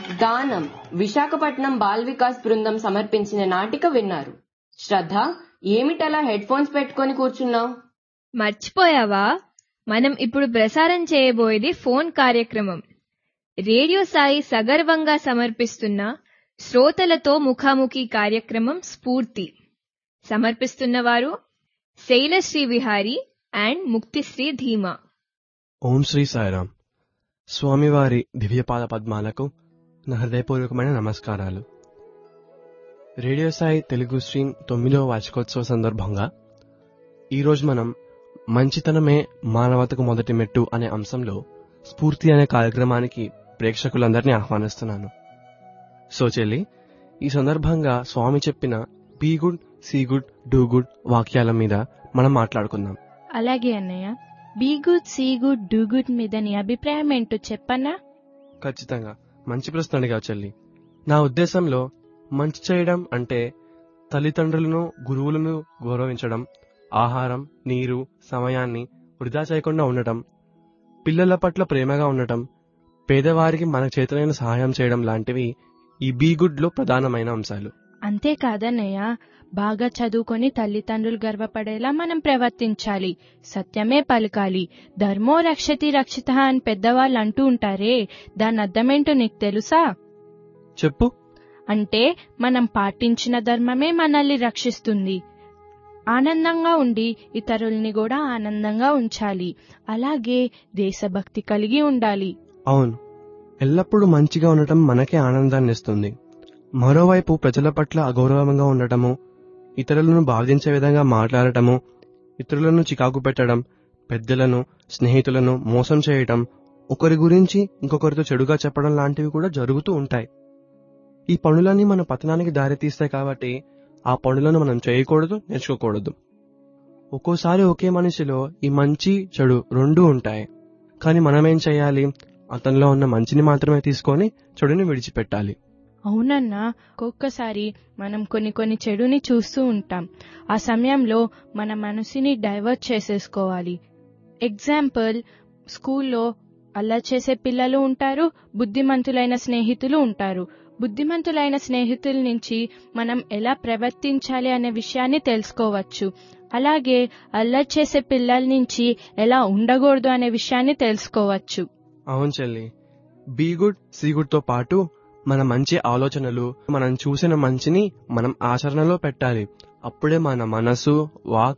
గానం విశాఖపట్నం బాల్ వికాస్ బృందం సమర్పించిన నాటిక విన్నారు శ్రద్ధ ఏమిటలా హెడ్ ఫోన్స్ పెట్టుకొని కూర్చున్నావు మర్చిపోయావా మనం ఇప్పుడు ప్రసారం చేయబోయేది ఫోన్ కార్యక్రమం రేడియో సాయి సగర్వంగా సమర్పిస్తున్న శ్రోతలతో ముఖాముఖి కార్యక్రమం స్ఫూర్తి సమర్పిస్తున్నవారు శైలశ్రీ విహారీ అండ్ ముక్తిశ్రీ ధీమా ఓం శ్రీ సాయిరామ్ స్వామివారి దివ్యపాద పద్మాలకు నా హృదయపూర్వకమైన నమస్కారాలు రేడియో సాయి తెలుగు స్ట్రీమ్ తొమ్మిదవ వార్షికోత్సవ సందర్భంగా ఈరోజు మనం మంచితనమే మానవతకు మొదటి మెట్టు అనే అంశంలో స్ఫూర్తి అనే కార్యక్రమానికి ప్రేక్షకులందరినీ ఆహ్వానిస్తున్నాను సో చెల్లి ఈ సందర్భంగా స్వామి చెప్పిన be good see good do good వాక్యాల మీద మనం మాట్లాడుకుందాం అలాగే అన్నయ్య be good see good do good మీద నీ అభిప్రాయం ఏంటో చెప్పన్నా ఖచ్చితంగా మంచి ప్రశ్న అడిగావు చెల్లి నా ఉద్దేశంలో మంచి చేయడం అంటే తల్లిదండ్రులను గురువులను గౌరవించడం ఆహారం నీరు సమయాన్ని వృధా చేయకుండా ఉండటం పిల్లల పట్ల ప్రేమగా ఉండటం పేదవారికి మన చేతులైన సహాయం చేయడం లాంటివి ఈ బీ గుడ్ లో ప్రధానమైన అంశాలు అంతేకాదన్నయ్య బాగా చదువుకొని తల్లిదండ్రులు గర్వపడేలా మనం ప్రవర్తించాలి సత్యమే పలకాలి ధర్మో రక్షతి రక్షిత అని పెద్దవాళ్ళు అంటూ ఉంటారే దాని అర్థమేంటో నీకు తెలుసా చెప్పు అంటే మనం పాటించిన ధర్మమే మనల్ని రక్షిస్తుంది ఆనందంగా ఉండి ఇతరుల్ని కూడా ఆనందంగా ఉంచాలి అలాగే దేశభక్తి కలిగి ఉండాలి అవును ఎల్లప్పుడూ మంచిగా ఉండటం మనకే ఆనందాన్ని ఇస్తుంది మరోవైపు ప్రజల పట్ల అగౌరవంగా ఉండటము ఇతరులను బాధించే విధంగా మాట్లాడటము ఇతరులను చికాకు పెట్టడం పెద్దలను స్నేహితులను మోసం చేయటం ఒకరి గురించి ఇంకొకరితో చెడుగా చెప్పడం లాంటివి కూడా జరుగుతూ ఉంటాయి ఈ పనులన్నీ మన పతనానికి దారితీస్తాయి కాబట్టి ఆ పనులను మనం చేయకూడదు నేర్చుకోకూడదు ఒక్కోసారి ఒకే మనిషిలో ఈ మంచి చెడు రెండూ ఉంటాయి కానీ మనమేం చేయాలి అతనిలో ఉన్న మంచిని మాత్రమే తీసుకొని చెడుని విడిచిపెట్టాలి అవునన్నా ఒక్కొక్కసారి మనం కొన్ని కొన్ని చెడుని చూస్తూ ఉంటాం ఆ సమయంలో మన మనసుని డైవర్ట్ చేసేసుకోవాలి ఎగ్జాంపుల్ స్కూల్లో అల్లరి చేసే పిల్లలు ఉంటారు బుద్ధిమంతులైన స్నేహితులు ఉంటారు బుద్ధిమంతులైన స్నేహితుల నుంచి మనం ఎలా ప్రవర్తించాలి అనే విషయాన్ని తెలుసుకోవచ్చు అలాగే అల్లరి చేసే పిల్లల నుంచి ఎలా ఉండకూడదు అనే విషయాన్ని తెలుసుకోవచ్చు అవును చెల్లి బీ గుడ్ సీ గుడ్ తో పాటు మన మంచి ఆలోచనలు మనం చూసిన మంచిని మనం ఆచరణలో పెట్టాలి అప్పుడే మన మనసు వాక్